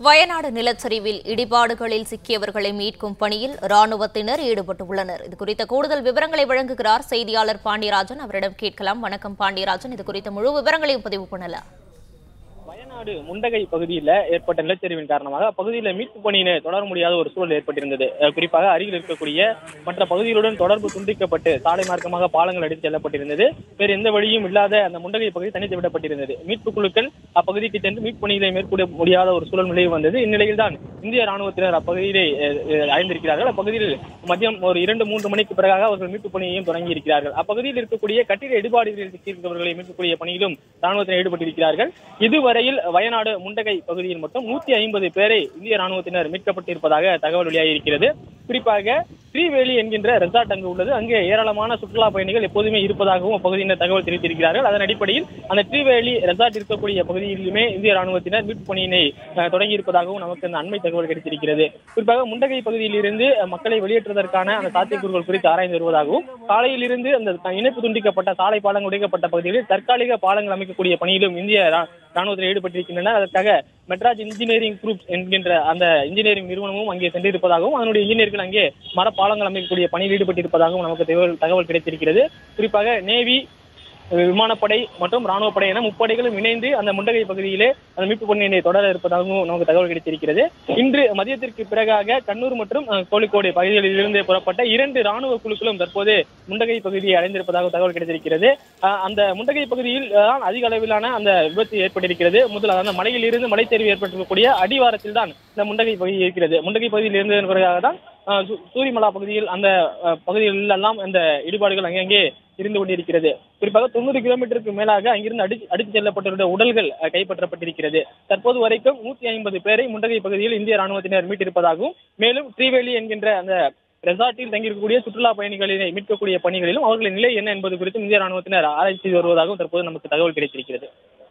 வயநாடு நிலச்சரிவில் இடிபாடுகளில் சிக்கியவர்களை மீட்கும் பணியில் ராணுவத்தினர் ஈடுபட்டுள்ளனர் இது குறித்த கூடுதல் விவரங்களை வழங்குகிறார் செய்தியாளர் பாண்டியராஜன் அவரிடம் கேட்கலாம் வணக்கம் பாண்டியராஜன் இது குறித்த முழு விவரங்களையும் பதிவு பண்ணலாம் வயநாடு முண்டகை பகுதியில் ஏற்பட்ட நிலச்சரிவின் காரணமாக அப்பகுதியில் மீட்பு பணியினை தொடர முடியாத ஒரு சூழல் ஏற்பட்டிருந்தது அஹ் குறிப்பாக அருகில் இருக்கக்கூடிய மற்ற பகுதிகளுடன் தொடர்பு துண்டிக்கப்பட்டு சாலை மார்க்கமாக பாலங்கள் அடித்து செல்லப்பட்டிருந்தது வேறு எந்த வழியும் இல்லாத அந்த முண்டகை பகுதி தனித்து விடப்பட்டிருந்தது மீட்பு குழுக்கள் அப்பகுதிக்கு சென்று மீட்பு பணிகளை மேற்கொள்ள முடியாத ஒரு சூழல் நிலை வந்தது இந்நிலையில் தான் இந்திய ராணுவத்தினர் அப்பகுதியிலே அஹ், அஹ், அடைந்திருக்கிறார்கள் அப்பகுதியில் மதியம் ஒரு இரண்டு மூன்று மணிக்கு பிறகாக அவர்கள் மீட்பு பணியையும் தொடங்கி இருக்கிறார்கள் அப்பகுதியில் இருக்கக்கூடிய கட்டிட இடிபாடுகளில் சிக்கியிருப்பவர்களை மீட்கக்கூடிய பணியிலும் ராணுவத்தினர் ஈடுபட்டிருக்கிறார்கள் இதுவரையில் வயநாடு முண்டகை பகுதியில் மட்டும் நூத்தி ஐம்பது பேரை இந்திய ராணுவத்தினர் மீட்கப்பட்டிருப்பதாக தகவல் வெளியாகியிருக்கிறது குறிப்பாக ஸ்ரீவேலி என்கின்ற ரெசார்ட் அங்கு உள்ளது அங்கே ஏராளமான சுற்றுலா பயணிகள் எப்போதுமே இருப்பதாகவும் அப்பகுதியினர் தகவல் தெரிவித்திருக்கிறார்கள் அதன் அடிப்படையில் அந்த ஸ்ரீவேலி ரெசார்ட் இருக்கக்கூடிய பகுதியிலுமே இந்திய ராணுவத்தினர் மீட்பு பணியினை அஹ், தொடங்கி இருப்பதாகவும் நமக்கு அந்த அண்மை தகவல் கிடைத்திருக்கிறது குறிப்பாக முண்டகை பகுதியிலிருந்து அஹ், மக்களை வெளியேற்றுவதற்கான அந்த சாத்தியக்கூறுகள் குறித்து ஆராய்ந்து வருவதாகவும் காலையிலிருந்து அந்த இணைப்பு துண்டிக்கப்பட்ட சாலை பாலங்கள் உடைக்கப்பட்ட பகுதிகளில் தற்காலிக பாலங்கள் அமைக்கக்கூடிய பணியிலும் இந்திய ரா- ராணுவத்தில் ஈடுபட்டிருக்கின்றனர் அதற்காக மெட்ராஸ் இன்ஜினியரிங் குரூப் என்கின்ற அந்த இன்ஜினியரிங் நிறுவனமும் அங்கே சென்றிருப்பதாகவும் அதனுடைய இன்ஜினியர்கள் அங்கே மரப்பாலங்கள் அமைக்கக்கூடிய பணியில் ஈடுபட்டிருப்பதாகவும் நமக்கு தகவல் தகவல் கிடைத்திருக்கிறது குறிப்பாக நேவி விமானப்படை மற்றும் ராணுவப்படை என முப்படைகளும் இணைந்து அந்த முண்டகை பகுதியிலே அந்த மீட்பு பணியினை தொடர இருப்பதாகவும் நமக்கு தகவல் கிடைத்திருக்கிறது இன்று மதியத்திற்கு பிறகாக கண்ணூர் மற்றும் அஹ், கோழிக்கோடு பகுதிகளில் இருந்து புறப்பட்ட இரண்டு ராணுவ குழுக்களும் தற்போது முண்டகை பகுதியை அடைந்திருப்பதாக தகவல் கிடைத்திருக்கிறது அஹ், அந்த முண்டகை பகுதியில் தான் அதிக அளவிலான அந்த விபத்து ஏற்பட்டிருக்கிறது முதல் அந்த மலையில் இருந்து மலைச்சரிவு ஏற்பட்டிருக்கக்கூடிய அடிவாரத்தில் தான் இந்த முண்டகை பகுதி இருக்கிறது முண்டகை பகுதியில் இருந்ததன் பிறகாக தான் அஹ், சூ- சூரிமலா பகுதியில் அந்த அஹ், பகுதிகளில் எல்லாம் அந்த இடிபாடுகள் அங்கங்கே இருந்து கொண்டிருக்கிறது குறிப்பாக தொண்ணூறு கிலோமீட்டருக்கு மேலாக அங்கிருந்து அடி அடித்து செல்லப்பட்டிருந்த உடல்கள் அஹ், கைப்பற்றப்பட்டிருக்கிறது தற்போது வரைக்கும் நூத்தி ஐம்பது பேரை முண்டகை பகுதியில் இந்திய ராணுவத்தினர் மீட்டிருப்பதாகவும் மேலும் ஸ்ரீவேலி என்கின்ற அந்த ரெசார்ட்டில் தங்கியிருக்கக்கூடிய சுற்றுலா பயணிகளை மீட்கக்கூடிய பணிகளிலும் அவர்களின் நிலை என்ன என்பது குறித்தும் இந்திய ராணுவத்தினர் ஆராய்ச்சி செய்து வருவதாகவும் தற்போது நமக்கு தகவல் கிடைத்திருக்கிறது